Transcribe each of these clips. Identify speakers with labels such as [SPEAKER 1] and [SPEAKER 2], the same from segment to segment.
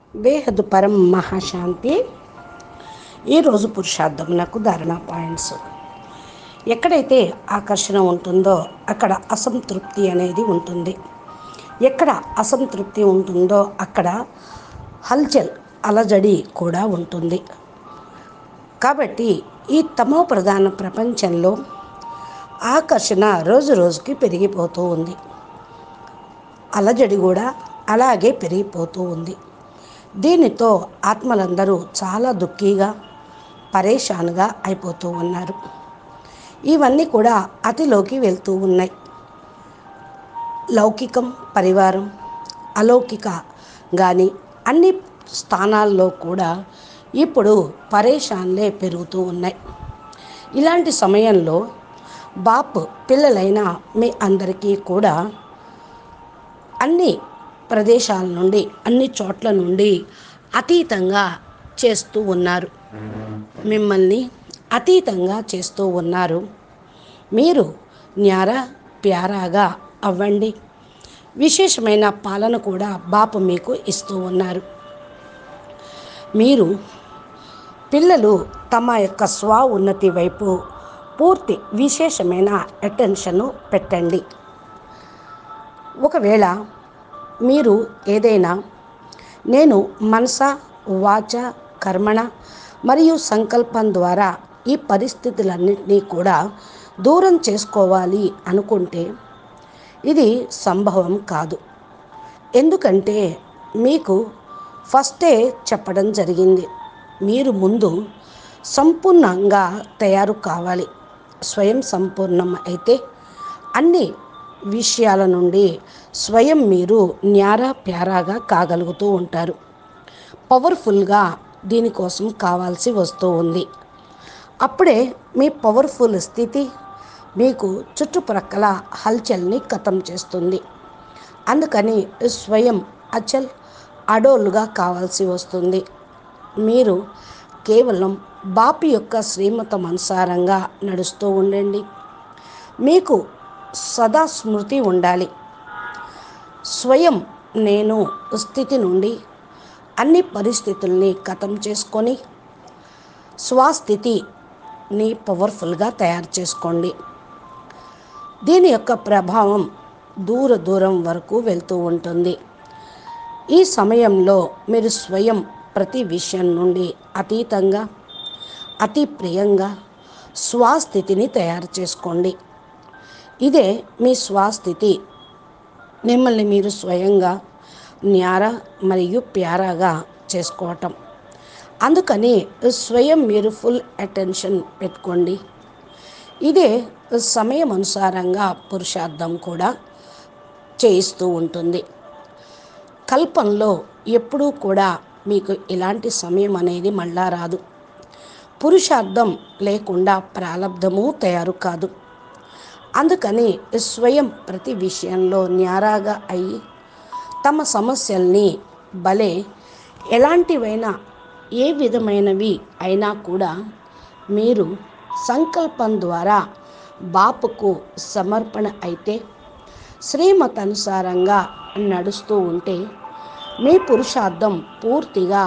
[SPEAKER 1] బేహద్ పరం మహాశాంతి ఈరోజు పురుషార్థమునకు ధారణ పాయింట్స్ ఎక్కడైతే ఆకర్షణ ఉంటుందో అక్కడ అసంతృప్తి అనేది ఉంటుంది ఎక్కడ అసంతృప్తి ఉంటుందో అక్కడ హల్చల్ అలజడి కూడా ఉంటుంది కాబట్టి ఈ తమో ప్రధాన ప్రపంచంలో ఆకర్షణ రోజు రోజుకి పెరిగిపోతూ ఉంది అలజడి కూడా అలాగే పెరిగిపోతూ ఉంది దీనితో ఆత్మలందరూ చాలా దుఃఖీగా పరేషాన్గా అయిపోతూ ఉన్నారు ఇవన్నీ కూడా అతిలోకి వెళ్తూ ఉన్నాయి లౌకికం పరివారం అలౌకిక కానీ అన్ని స్థానాల్లో కూడా ఇప్పుడు పరేషాన్లే పెరుగుతూ ఉన్నాయి ఇలాంటి సమయంలో బాప్ పిల్లలైన మీ అందరికీ కూడా అన్ని ప్రదేశాల నుండి అన్ని చోట్ల నుండి అతీతంగా చేస్తూ ఉన్నారు మిమ్మల్ని అతీతంగా చేస్తూ ఉన్నారు మీరు న్యార ప్యారాగా అవ్వండి విశేషమైన పాలన కూడా బాపు మీకు ఇస్తూ ఉన్నారు మీరు పిల్లలు తమ యొక్క స్వ ఉన్నతి వైపు పూర్తి విశేషమైన అటెన్షన్ పెట్టండి ఒకవేళ మీరు ఏదైనా నేను మనస వాచ కర్మణ మరియు సంకల్పం ద్వారా ఈ పరిస్థితులన్నింటినీ కూడా దూరం చేసుకోవాలి అనుకుంటే ఇది సంభవం కాదు ఎందుకంటే మీకు ఫస్టే చెప్పడం జరిగింది మీరు ముందు సంపూర్ణంగా తయారు కావాలి స్వయం సంపూర్ణం అయితే అన్ని విషయాల నుండి స్వయం మీరు న్యారా ప్యారాగా కాగలుగుతూ ఉంటారు పవర్ఫుల్గా దీనికోసం కావాల్సి వస్తూ ఉంది అప్పుడే మీ పవర్ఫుల్ స్థితి మీకు చుట్టుప్రక్కల హల్చల్ని కథం చేస్తుంది అందుకని స్వయం అచల్ అడోలుగా కావాల్సి వస్తుంది మీరు కేవలం బాపు యొక్క శ్రీమతం అనుసారంగా నడుస్తూ ఉండండి మీకు సదా స్మృతి ఉండాలి స్వయం నేను స్థితి నుండి అన్ని పరిస్థితుల్ని కథం చేసుకొని స్వస్థితిని పవర్ఫుల్గా తయారు చేసుకోండి దీని యొక్క ప్రభావం దూర దూరం వరకు వెళ్తూ ఉంటుంది ఈ సమయంలో మీరు స్వయం ప్రతి విషయం నుండి అతీతంగా అతి ప్రియంగా స్వస్థితిని తయారు చేసుకోండి ఇదే మీ స్వస్థితి మిమ్మల్ని మీరు స్వయంగా న్యార మరియు ప్యారాగా చేసుకోవటం అందుకని స్వయం మీరు ఫుల్ అటెన్షన్ పెట్టుకోండి ఇదే సమయం అనుసారంగా పురుషార్థం కూడా చేయిస్తూ ఉంటుంది కల్పంలో ఎప్పుడూ కూడా మీకు ఇలాంటి సమయం అనేది మళ్ళా రాదు పురుషార్థం లేకుండా ప్రారంధము తయారు కాదు అందుకని స్వయం ప్రతి విషయంలో న్యారాగా అయి తమ సమస్యల్ని భలే ఎలాంటివైనా ఏ విధమైనవి అయినా కూడా మీరు సంకల్పం ద్వారా బాపుకు సమర్పణ అయితే శ్రీమతానుసారంగా నడుస్తూ ఉంటే మీ పురుషార్థం పూర్తిగా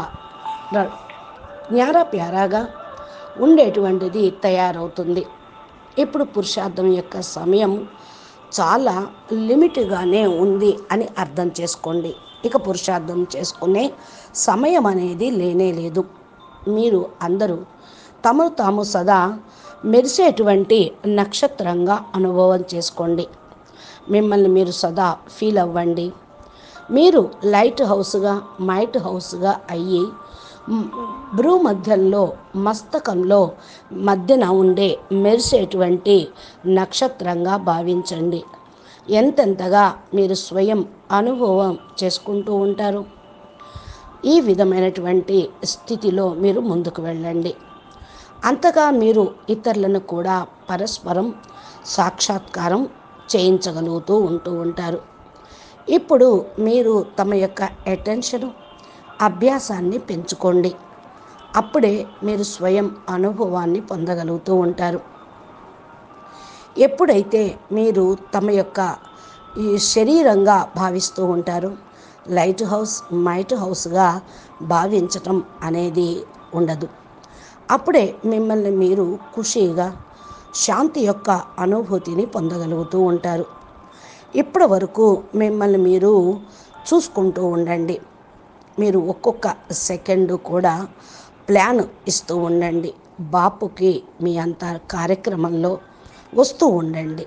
[SPEAKER 1] న్యారప్యారాగా ఉండేటువంటిది తయారవుతుంది ఇప్పుడు పురుషార్థం యొక్క సమయం చాలా లిమిట్గానే ఉంది అని అర్థం చేసుకోండి ఇక పురుషార్థం చేసుకునే సమయం అనేది లేనే లేదు మీరు అందరూ తమను తాము సదా మెరిసేటువంటి నక్షత్రంగా అనుభవం చేసుకోండి మిమ్మల్ని మీరు సదా ఫీల్ అవ్వండి మీరు లైట్ హౌస్గా మైట్ హౌస్గా అయ్యి భ్రూ మధ్యంలో మస్తకంలో మధ్యన ఉండే మెరిసేటువంటి నక్షత్రంగా భావించండి ఎంతెంతగా మీరు స్వయం అనుభవం చేసుకుంటూ ఉంటారు ఈ విధమైనటువంటి స్థితిలో మీరు ముందుకు వెళ్ళండి అంతగా మీరు ఇతరులను కూడా పరస్పరం సాక్షాత్కారం చేయించగలుగుతూ ఉంటూ ఉంటారు ఇప్పుడు మీరు తమ యొక్క అటెన్షను అభ్యాసాన్ని పెంచుకోండి అప్పుడే మీరు స్వయం అనుభవాన్ని పొందగలుగుతూ ఉంటారు ఎప్పుడైతే మీరు తమ యొక్క ఈ శరీరంగా భావిస్తూ ఉంటారో లైట్ హౌస్ మైట్ హౌస్గా భావించటం అనేది ఉండదు అప్పుడే మిమ్మల్ని మీరు ఖుషీగా శాంతి యొక్క అనుభూతిని పొందగలుగుతూ ఉంటారు ఇప్పటి వరకు మిమ్మల్ని మీరు చూసుకుంటూ ఉండండి మీరు ఒక్కొక్క సెకండ్ కూడా ప్లాన్ ఇస్తూ ఉండండి బాపుకి మీ అంత కార్యక్రమంలో వస్తూ ఉండండి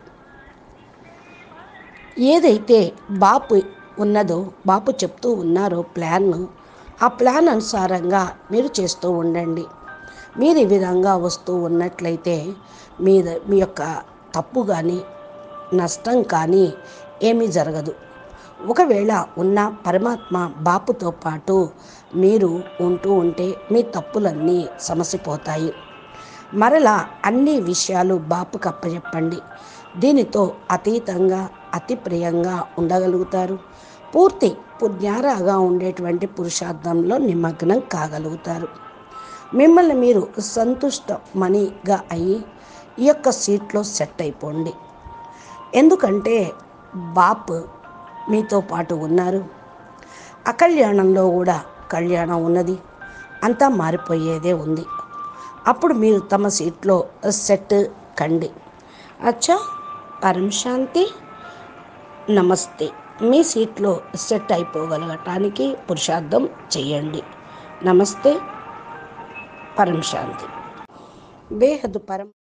[SPEAKER 1] ఏదైతే బాపు ఉన్నదో బాపు చెప్తూ ఉన్నారో ప్లాన్ ఆ ప్లాన్ అనుసారంగా మీరు చేస్తూ ఉండండి మీరు ఈ విధంగా వస్తూ ఉన్నట్లయితే మీ మీ యొక్క తప్పు కానీ నష్టం కానీ ఏమీ జరగదు ఒకవేళ ఉన్న పరమాత్మ బాపుతో పాటు మీరు ఉంటూ ఉంటే మీ తప్పులన్నీ సమసిపోతాయి మరలా అన్ని విషయాలు బాపుకు అప్పచెప్పండి దీనితో అతీతంగా అతి ప్రియంగా ఉండగలుగుతారు పూర్తి పుణ్యారాగా ఉండేటువంటి పురుషార్థంలో నిమగ్నం కాగలుగుతారు మిమ్మల్ని మీరు సంతుష్టమణిగా అయ్యి ఈ యొక్క సీట్లో సెట్ అయిపోండి ఎందుకంటే బాప్ మీతో పాటు ఉన్నారు అకళ్యాణంలో కూడా కళ్యాణం ఉన్నది అంతా మారిపోయేదే ఉంది అప్పుడు మీరు తమ సీట్లో సెట్ కండి అచ్చా పరం శాంతి నమస్తే మీ సీట్లో సెట్ అయిపోగలగటానికి పురుషార్థం చేయండి నమస్తే పరం శాంతి బేహద్ పరం